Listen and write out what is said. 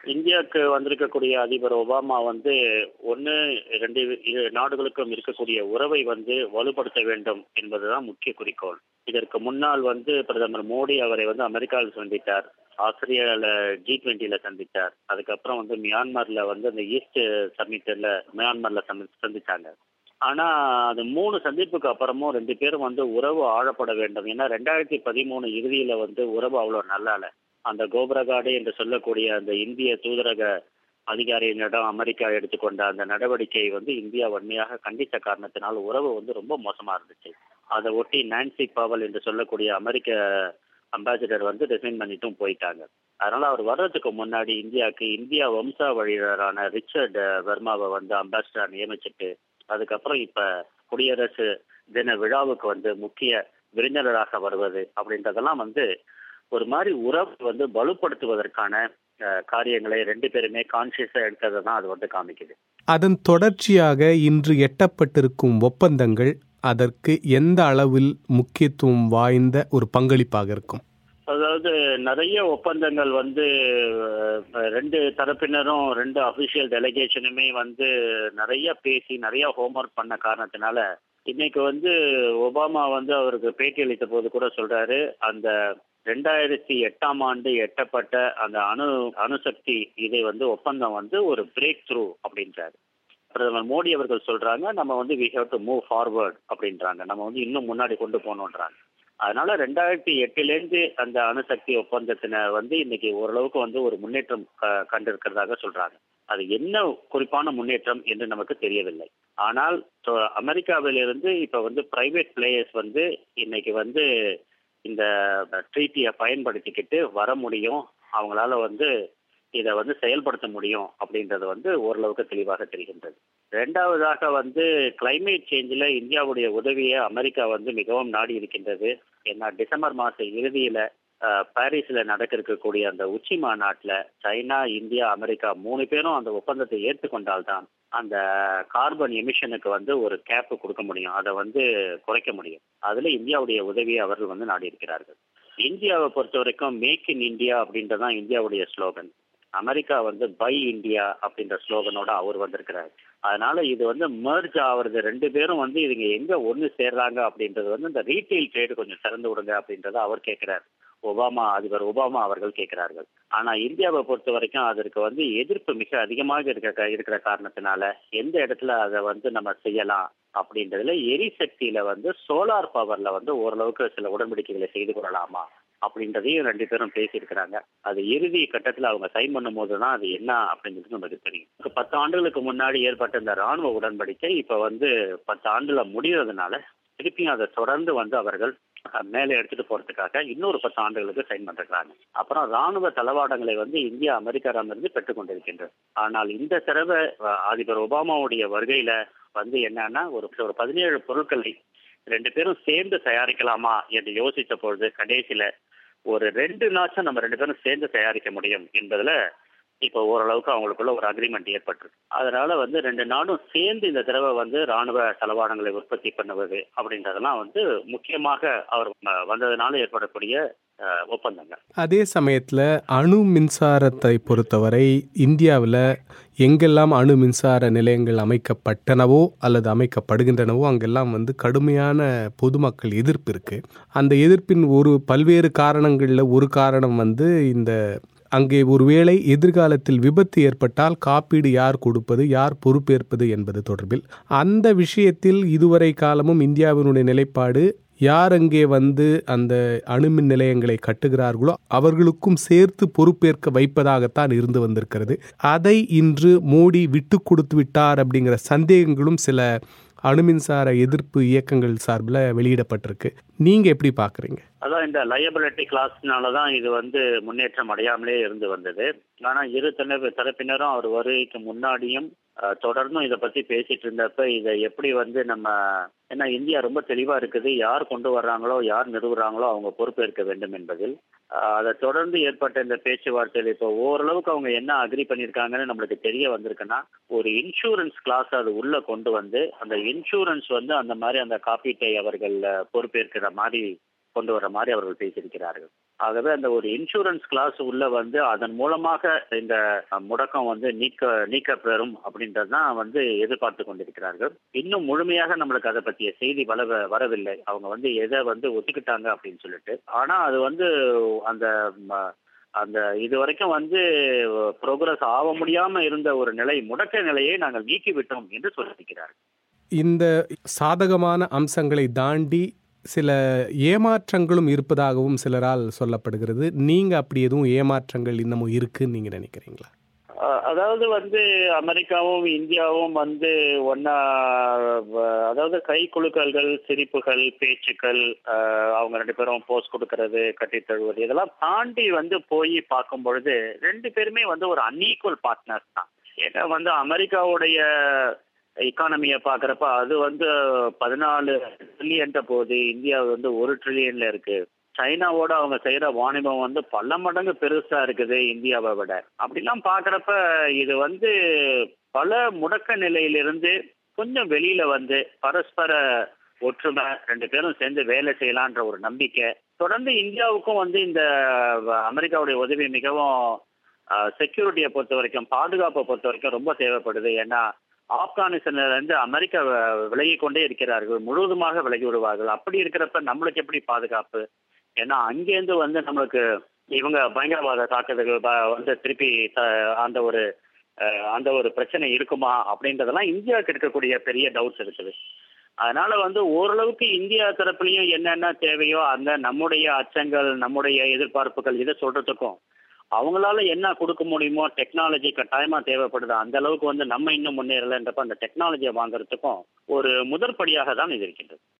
இந்தியாவுக்கு வந்திருக்கக்கூடிய அதிபர் ஒபாமா வந்து ஒன்று ரெண்டு இரு நாடுகளுக்கும் இருக்கக்கூடிய உறவை வந்து வலுப்படுத்த வேண்டும் என்பதுதான் முக்கிய குறிக்கோள் இதற்கு முன்னால் வந்து பிரதமர் மோடி அவரை வந்து அமெரிக்காவில் சந்தித்தார் ஆஸ்திரேலியாவில் ஜி டுவெண்ட்டில சந்தித்தார் அதுக்கப்புறம் வந்து மியான்மர்ல வந்து அந்த ஈஸ்ட் சம்மிட்டில் மியான்மர்ல சந்திச்சாங்க ஆனா அது மூணு சந்திப்புக்கு அப்புறமும் ரெண்டு பேரும் வந்து உறவு ஆழப்பட வேண்டும் ஏன்னா ரெண்டாயிரத்தி பதிமூணு இறுதியில வந்து உறவு அவ்வளவு நல்லா இல்ல அந்த கோபுரகாடு என்று சொல்லக்கூடிய அந்த இந்திய தூதரக அதிகாரியினிடம் அமெரிக்கா எடுத்துக்கொண்ட அந்த நடவடிக்கையை வந்து இந்தியா வன்மையாக கண்டித்த காரணத்தினால் உறவு வந்து ரொம்ப மோசமா இருந்துச்சு அதை ஒட்டி நான்சி பாவல் என்று சொல்லக்கூடிய அமெரிக்க அம்பாசிடர் வந்து ரிசைன் பண்ணிட்டும் போயிட்டாங்க அதனால அவர் வர்றதுக்கு முன்னாடி இந்தியாவுக்கு இந்தியா வம்சாவழியரான ரிச்சர்ட் வர்மாவை வந்து அம்பாசிடர் நியமிச்சுட்டு அதுக்கப்புறம் இப்ப குடியரசு தின விழாவுக்கு வந்து முக்கிய விருந்தினராக வருவது அப்படின்றதெல்லாம் வந்து ஒரு மாதிரி உறவு வந்து வலுப்படுத்துவதற்கான காரியங்களை ரெண்டு பேருமே கான்சியஸா எடுத்ததை தான் அது வந்து காமிக்குது அதன் தொடர்ச்சியாக இன்று எட்டப்பட்டிருக்கும் ஒப்பந்தங்கள் அதற்கு எந்த அளவில் முக்கியத்துவம் வாய்ந்த ஒரு பங்களிப்பாக இருக்கும் அதாவது நிறைய ஒப்பந்தங்கள் வந்து ரெண்டு தரப்பினரும் ரெண்டு அபிஷியல் டெலிகேஷனுமே வந்து நிறைய பேசி நிறைய ஹோம்ஒர்க் பண்ண காரணத்தினால இன்னைக்கு வந்து ஒபாமா வந்து அவருக்கு பேட்டி அளித்த போது கூட சொல்றாரு அந்த ரெண்டாயிரத்தி எட்டாம் ஆண்டு எட்டப்பட்ட அந்த அணு அணுசக்தி இதை வந்து ஒப்பந்தம் வந்து ஒரு பிரேக் த்ரூ அப்படின்றாரு பிரதமர் மோடி அவர்கள் சொல்றாங்க நம்ம வந்து we have to move forward அப்படின்றாங்க நம்ம வந்து இன்னும் முன்னாடி கொண்டு போகணுன்றாங்க அதனால ரெண்டாயிரத்தி எட்டுலேருந்து அந்த அணுசக்தி ஒப்பந்தத்தின வந்து இன்னைக்கு ஓரளவுக்கு வந்து ஒரு முன்னேற்றம் கண்டிருக்கிறதாக சொல்றாங்க அது என்ன குறிப்பான முன்னேற்றம் என்று நமக்கு தெரியவில்லை ஆனால் அமெரிக்காவிலிருந்து இப்ப வந்து பிரைவேட் பிளேயர்ஸ் வந்து இன்னைக்கு வந்து இந்த ட்ரீட்டியை பயன்படுத்திக்கிட்டு வர முடியும் அவங்களால வந்து இதை வந்து செயல்படுத்த முடியும் அப்படின்றது வந்து ஓரளவுக்கு தெளிவாக தெரிகின்றது ரெண்டாவதாக வந்து கிளைமேட் சேஞ்சில் இந்தியாவுடைய உதவியை அமெரிக்கா வந்து மிகவும் நாடி இருக்கின்றது ஏன்னா டிசம்பர் மாத இறுதியில பாரிஸ்ல நடக்க இருக்கக்கூடிய அந்த உச்சி மாநாட்டில் சைனா இந்தியா அமெரிக்கா மூணு பேரும் அந்த ஒப்பந்தத்தை ஏற்றுக்கொண்டால்தான் அந்த கார்பன் எமிஷனுக்கு வந்து ஒரு கேப் கொடுக்க முடியும் அதை வந்து குறைக்க முடியும் அதுல இந்தியாவுடைய உதவியை அவர்கள் வந்து நாடி இருக்கிறார்கள் இந்தியாவை பொறுத்த வரைக்கும் மேக் இன் இந்தியா அப்படின்றதான் இந்தியாவுடைய ஸ்லோகன் அமெரிக்கா வந்து பை இந்தியா அப்படின்ற ஸ்லோகனோட அவர் வந்திருக்கிறார் அதனால இது வந்து மர்ஜ் ஆகுறது ரெண்டு பேரும் வந்து இதுங்க எங்க ஒண்ணு சேர்றாங்க அப்படின்றது வந்து இந்த ரீட்டைல் ட்ரேடு கொஞ்சம் திறந்து விடுங்க அப்படின்றத அவர் கேட்கிறார் ஒபாமா அதிபர் ஒபாமா அவர்கள் கேட்கிறார்கள் ஆனா இந்தியாவை பொறுத்த வரைக்கும் அதற்கு வந்து எதிர்ப்பு மிக அதிகமாக இருக்க இருக்கிற காரணத்தினால எந்த இடத்துல அதை வந்து நம்ம செய்யலாம் அப்படின்றதுல எரிசக்தியில வந்து சோலார் பவர்ல வந்து ஓரளவுக்கு சில உடன்படிக்கைகளை செய்து கொள்ளலாமா அப்படின்றதையும் ரெண்டு பேரும் பேசியிருக்கிறாங்க அது இறுதி கட்டத்தில் அவங்க சைன் பண்ணும் போது தான் அது என்ன அப்படிங்கிறது நமக்கு தெரியும் பத்து ஆண்டுகளுக்கு முன்னாடி ஏற்பட்ட இந்த ராணுவ உடன்படிக்கை இப்ப வந்து பத்து ஆண்டுல முடிகிறதுனால திருப்பியும் அதை தொடர்ந்து வந்து அவர்கள் மேலே எடுத்துட்டு போறதுக்காக இன்னொரு பத்து ஆண்டுகளுக்கு சைன் பண்றாங்க அப்புறம் ராணுவ தளவாடங்களை வந்து இந்தியா அமெரிக்காவிலிருந்து பெற்றுக் கொண்டிருக்கின்றது ஆனால் இந்த தடவை அதிபர் ஒபாமாவுடைய வருகையில வந்து என்னன்னா ஒரு ஒரு பதினேழு பொருட்களை ரெண்டு பேரும் சேர்ந்து தயாரிக்கலாமா என்று யோசித்த பொழுது கடைசியில ஒரு ரெண்டு நாச்சும் நம்ம ரெண்டு பேரும் சேர்ந்து தயாரிக்க முடியும் என்பதுல இப்போ ஓரளவுக்கு அவங்களுக்குள்ள ஒரு அக்ரிமெண்ட் ஏற்பட்டிருக்கு அதனால வந்து ரெண்டு நாடும் சேர்ந்து இந்த தடவை வந்து ராணுவ தளவாடங்களை உற்பத்தி பண்ணுவது அப்படின்றதெல்லாம் வந்து முக்கியமாக அவர் வந்ததுனால ஏற்படக்கூடிய ஒப்பந்தங்கள் அதே சமயத்தில் அணு மின்சாரத்தை பொறுத்தவரை இந்தியாவில் எங்கெல்லாம் அணு மின்சார நிலையங்கள் அமைக்கப்பட்டனவோ அல்லது அமைக்கப்படுகின்றனவோ அங்கெல்லாம் வந்து கடுமையான பொதுமக்கள் எதிர்ப்பு இருக்கு அந்த எதிர்ப்பின் ஒரு பல்வேறு காரணங்களில் ஒரு காரணம் வந்து இந்த அங்கே ஒருவேளை எதிர்காலத்தில் விபத்து ஏற்பட்டால் காப்பீடு யார் கொடுப்பது யார் பொறுப்பேற்பது என்பது தொடர்பில் அந்த விஷயத்தில் இதுவரை காலமும் இந்தியாவினுடைய நிலைப்பாடு யார் அங்கே வந்து அந்த அணுமின் நிலையங்களை கட்டுகிறார்களோ அவர்களுக்கும் சேர்த்து பொறுப்பேற்க வைப்பதாகத்தான் இருந்து வந்திருக்கிறது அதை இன்று மோடி விட்டு கொடுத்து விட்டார் அப்படிங்கிற சந்தேகங்களும் சில அணுமின்சார எதிர்ப்பு இயக்கங்கள் சார்பில் வெளியிடப்பட்டிருக்கு நீங்க எப்படி பாக்குறீங்க அதான் இந்த லயபிலிட்டி கிளாஸ்னால தான் இது வந்து முன்னேற்றம் அடையாமலே இருந்து வந்தது ஆனா இரு தரப்பு தரப்பினரும் அவர் வருகைக்கு முன்னாடியும் தொடர்ந்தும் இதை பத்தி பேசிட்டு இருந்தப்ப இதை எப்படி வந்து நம்ம ஏன்னா இந்தியா ரொம்ப தெளிவா இருக்குது யார் கொண்டு வர்றாங்களோ யார் நிறுவுறாங்களோ அவங்க பொறுப்பேற்க வேண்டும் என்பதில் அதை தொடர்ந்து ஏற்பட்ட இந்த பேச்சுவார்த்தையில் இப்போ ஓரளவுக்கு அவங்க என்ன அக்ரி பண்ணியிருக்காங்கன்னு நம்மளுக்கு தெரிய வந்திருக்குன்னா ஒரு இன்சூரன்ஸ் கிளாஸ் அது உள்ள கொண்டு வந்து அந்த இன்சூரன்ஸ் வந்து அந்த மாதிரி அந்த காப்பீட்டை அவர்கள் பொறுப்பேற்கிற மாதிரி கொண்டு வர மாதிரி அவர்கள் பேசியிருக்கிறார்கள் ஆகவே அந்த ஒரு இன்சூரன்ஸ் கிளாஸ் உள்ள வந்து அதன் மூலமாக இந்த முடக்கம் வந்து நீக்க நீக்கப்பெறும் அப்படின்றது தான் வந்து எதிர்பார்த்து கொண்டிருக்கிறார்கள் இன்னும் முழுமையாக நம்மளுக்கு அதை பற்றிய செய்தி வர வரவில்லை அவங்க வந்து எதை வந்து ஒத்துக்கிட்டாங்க அப்படின்னு சொல்லிட்டு ஆனா அது வந்து அந்த அந்த இது வரைக்கும் வந்து ப்ரோக்ரஸ் ஆக முடியாம இருந்த ஒரு நிலை முடக்க நிலையை நாங்கள் நீக்கிவிட்டோம் என்று சொல்லியிருக்கிறார்கள் இந்த சாதகமான அம்சங்களை தாண்டி சில ஏமாற்றங்களும் இருப்பதாகவும் சிலரால் சொல்லப்படுகிறது நீங்க அப்படி எதுவும் ஏமாற்றங்கள் இன்னமும் இருக்குன்னு நீங்க நினைக்கிறீங்களா அதாவது வந்து அமெரிக்காவும் இந்தியாவும் வந்து ஒன்னா அதாவது கை குலுக்கல்கள் சிரிப்புகள் பேச்சுக்கள் அவங்க ரெண்டு பேரும் போஸ்ட் கொடுக்கறது கட்டி தழுவது இதெல்லாம் தாண்டி வந்து போய் பார்க்கும் பொழுது ரெண்டு பேருமே வந்து ஒரு அன்ஈக்குவல் பார்ட்னர்ஸ் தான் ஏன்னா வந்து அமெரிக்காவுடைய எக்கானமியை பார்க்குறப்ப அது வந்து பதினாலு ட்ரில்லியன்ட்ட போகுது இந்தியா வந்து ஒரு ட்ரில்லியன்ல இருக்கு சைனாவோட அவங்க செய்யற வாணிபம் வந்து பல மடங்கு பெருசா இருக்குது இந்தியாவை விட அப்படிலாம் பாக்குறப்ப இது வந்து பல முடக்க நிலையிலிருந்து கொஞ்சம் வெளியில வந்து பரஸ்பர ஒற்றுமை ரெண்டு பேரும் சேர்ந்து வேலை செய்யலான்ற ஒரு நம்பிக்கை தொடர்ந்து இந்தியாவுக்கும் வந்து இந்த அமெரிக்காவுடைய உதவி மிகவும் செக்யூரிட்டியை பொறுத்த வரைக்கும் பாதுகாப்பை பொறுத்த வரைக்கும் ரொம்ப தேவைப்படுது ஏன்னா ஆப்கானிஸ்தான்ல இருந்து அமெரிக்கா விலகி கொண்டே இருக்கிறார்கள் முழுவதுமாக விலகி விடுவார்கள் அப்படி இருக்கிறப்ப நம்மளுக்கு எப்படி பாதுகாப்பு ஏன்னா அங்கேருந்து வந்து நம்மளுக்கு இவங்க பயங்கரவாத தாக்குதல்கள் வந்து திருப்பி அந்த ஒரு அந்த ஒரு பிரச்சனை இருக்குமா அப்படின்றதெல்லாம் இந்தியாவுக்கு இருக்கக்கூடிய பெரிய டவுட்ஸ் இருக்குது அதனால வந்து ஓரளவுக்கு இந்தியா தரப்புலையும் என்னென்ன தேவையோ அந்த நம்முடைய அச்சங்கள் நம்முடைய எதிர்பார்ப்புகள் இதை சொல்றதுக்கும் அவங்களால என்ன கொடுக்க முடியுமோ டெக்னாலஜி கட்டாயமா தேவைப்படுது அந்த அளவுக்கு வந்து நம்ம இன்னும் முன்னேறலன்றப்ப அந்த டெக்னாலஜியை வாங்குறதுக்கும் ஒரு முதற்படியாக தான் இது இருக்கின்றது